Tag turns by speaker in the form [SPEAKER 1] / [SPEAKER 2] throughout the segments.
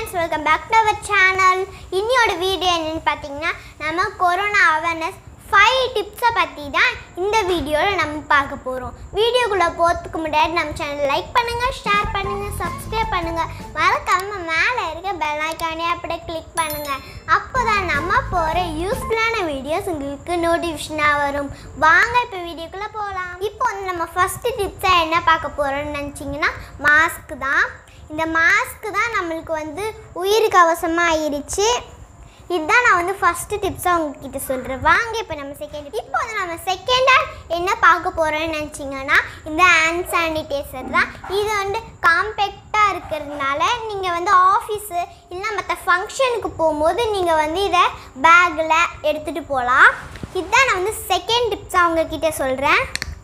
[SPEAKER 1] friends welcome back to our channel இன்னியோட video என்னன்னு பார்த்தீங்கன்னா நம்ம கொரோனா அவேர்னஸ் ஃபைவ் டிப்ஸை பற்றி தான் இந்த வீடியோவில் நம்ம பார்க்க போகிறோம் வீடியோக்குள்ளே போகிறதுக்கு முன்னாடி நம்ம சேனல் லைக் பண்ணுங்கள் ஷேர் பண்ணுங்கள் சப்ஸ்கிரைப் பண்ணுங்கள் மறக்காம மேலே இருக்க பெல் ஐக்கானே அப்படியே கிளிக் பண்ணுங்கள் அப்போ தான் நம்ம போகிற யூஸ்ஃபுல்லான வீடியோஸ் உங்களுக்கு நோட்டிஃபிகேஷனாக வரும் வாங்க இப்போ வீடியோக்குள்ளே போகலாம் இப்போ வந்து நம்ம ஃபஸ்ட்டு டிப்ஸாக என்ன பார்க்க போகிறோம்னு நினச்சிங்கன்னா மாஸ்க் தான் இந்த மாஸ்க்கு தான் நம்மளுக்கு வந்து உயிருக்கு அவசரமாக ஆயிருச்சு இதுதான் நான் வந்து ஃபஸ்ட்டு டிப்ஸாக உங்ககிட்ட சொல்கிறேன் வாங்க இப்போ நம்ம செகண்ட் இப்போ வந்து நம்ம செகண்டாக என்ன பார்க்க போகிறோம்னு நினச்சிங்கன்னா இந்த ஹேண்ட் சானிடைசர் தான் இது வந்து காம்பேக்டாக இருக்கிறதுனால நீங்கள் வந்து ஆஃபீஸு இல்லை மற்ற ஃபங்க்ஷனுக்கு போகும்போது நீங்கள் வந்து இதை பேக்கில் எடுத்துகிட்டு போகலாம் இதுதான் நான் வந்து செகண்ட் டிப்ஸாக உங்ககிட்ட சொல்கிறேன்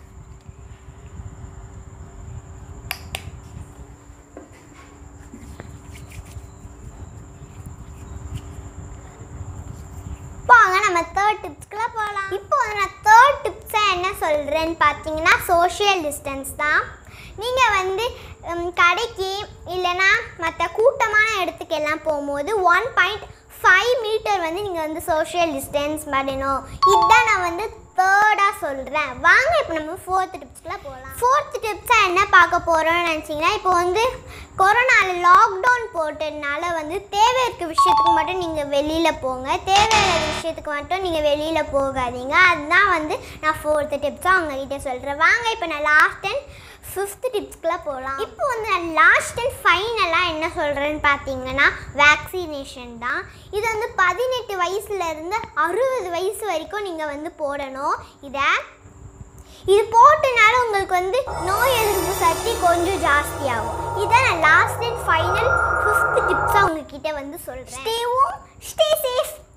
[SPEAKER 1] வாங்க நம்ம தேர்ட் டிப்ஸ்க்குள்ள போகலாம் இப்போ வந்து நான் தேர்ட் டிப்ஸாக என்ன சொல்கிறேன்னு பார்த்தீங்கன்னா சோஷியல் டிஸ்டன்ஸ் தான் நீங்கள் வந்து ம், கடைக்கு இல்லைன்னா மற்ற கூட்டமான இடத்துக்கு எல்லாம் போகும்போது ஒன் பாயிண்ட் ஃபைவ் மீட்டர் வந்து நீங்கள் வந்து சோஷியல் டிஸ்டன்ஸ் பண்ணணும் இதுதான் நான் வந்து தேர்டாக சொல்கிறேன் வாங்க இப்போ நம்ம ஃபோர்த் டிப்ஸ்க்குள்ள போகலாம் ஃபோர்த் டிப்ஸாக என்ன பார்க்க போகிறோம்னு நினச்சிங்கன்னா இப்போ வந்து கொரோனாவில் லாக்டவுன் போட்டதுனால வந்து தேவை இருக்க விஷயத்துக்கு மட்டும் நீங்கள் வெளியில் போங்க தேவையில்லாத விஷயத்துக்கு மட்டும் நீங்கள் வெளியில் போகாதீங்க அதுதான் வந்து நான் ஃபோர்த்து டிப்ஸாக உங்ககிட்ட சொல்கிறேன் வாங்க இப்போ நான் லாஸ்ட் அண்ட் ஃபிஃப்த் டிப்ஸ்க்குள்ளே போகலாம் இப்போ வந்து நான் லாஸ்ட் அண்ட் ஃபைனலாக என்ன சொல்கிறேன்னு பார்த்தீங்கன்னா வேக்சினேஷன் தான் இது வந்து பதினெட்டு வயசுலேருந்து அறுபது வயசு வரைக்கும் நீங்கள் வந்து போடணும் இதை இது போட்டனால உங்களுக்கு வந்து நோய் எதிர்ப்பு சக்தி கொஞ்சம் ஜாஸ்தியாகும் இதான் நான் லாஸ்ட் அண்ட் ஃபைனல் ஃபிஃப்த் டிப்ஸாக உங்ககிட்ட வந்து சொல்கிறேன் ஸ்டே ஹோம் ஸ்டே சேஃப்